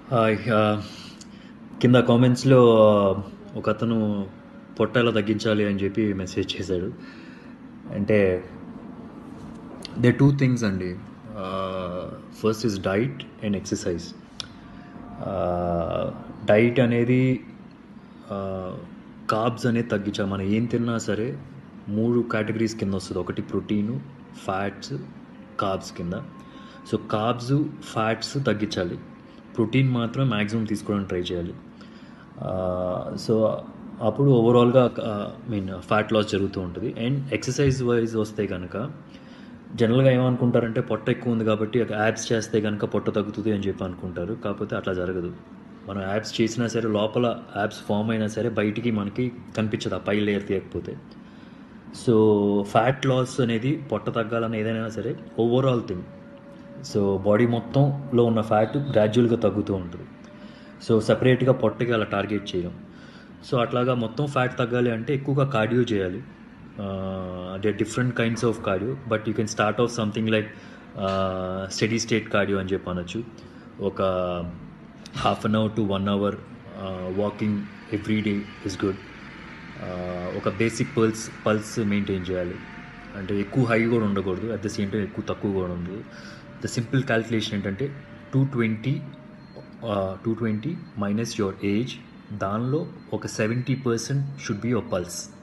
hi ఆ, కింద కామెంట్స్లో ఒక అతను పొట్ట ఎలా తగ్గించాలి అని చెప్పి మెసేజ్ చేశాడు అంటే దే టూ థింగ్స్ అండి first is diet and exercise diet అనేది కార్బ్స్ అనేది తగ్గించాలి మనం ఏం తిన్నా సరే మూడు కేటగిరీస్ కింద వస్తుంది ఒకటి ప్రోటీను ఫ్యాట్స్ కార్బ్స్ కింద సో కార్బ్స్ ఫ్యాట్స్ తగ్గించాలి ప్రోటీన్ మాత్రం మ్యాక్సిమం తీసుకోవడానికి ట్రై చేయాలి సో అప్పుడు ఓవరాల్గా మీన్ ఫ్యాట్ లాస్ జరుగుతూ ఉంటుంది అండ్ ఎక్సర్సైజ్ వైజ్ వస్తే కనుక జనరల్గా ఏమనుకుంటారంటే పొట్ట ఎక్కువ ఉంది కాబట్టి యాప్స్ చేస్తే కనుక పొట్ట తగ్గుతుంది అని చెప్పి అనుకుంటారు కాకపోతే అట్లా జరగదు మనం యాప్స్ చేసినా సరే లోపల యాప్స్ ఫామ్ అయినా సరే బయటికి మనకి కనిపించదు ఆ పై లేయర్ తీయకపోతే సో ఫ్యాట్ లాస్ అనేది పొట్ట తగ్గాలని ఏదైనా సరే ఓవరాల్ థింగ్ సో బాడీ మొత్తంలో ఉన్న ఫ్యాట్ గ్రాడ్యువల్గా తగ్గుతూ ఉంటుంది సో సపరేట్గా పొట్టకి అలా టార్గెట్ చేయడం సో అట్లాగా మొత్తం ఫ్యాట్ తగ్గాలి అంటే ఎక్కువగా కార్డియో చేయాలి they different kinds of cardio but you can start off something like steady state cardio అని చెప్పి అనొచ్చు ఒక half an hour to one hour walking every day is good ఒక బేసిక్ పల్స్ పల్స్ మెయింటైన్ చేయాలి అంటే ఎక్కువ high కూడా ఉండకూడదు అట్ ద సేమ్ టైం ఎక్కువ తక్కువ కూడా ఉండదు ద సింపుల్ క్యాల్కులేషన్ ఏంటంటే two twenty two twenty minus your age దానిలో ఒక seventy percent should be your pulse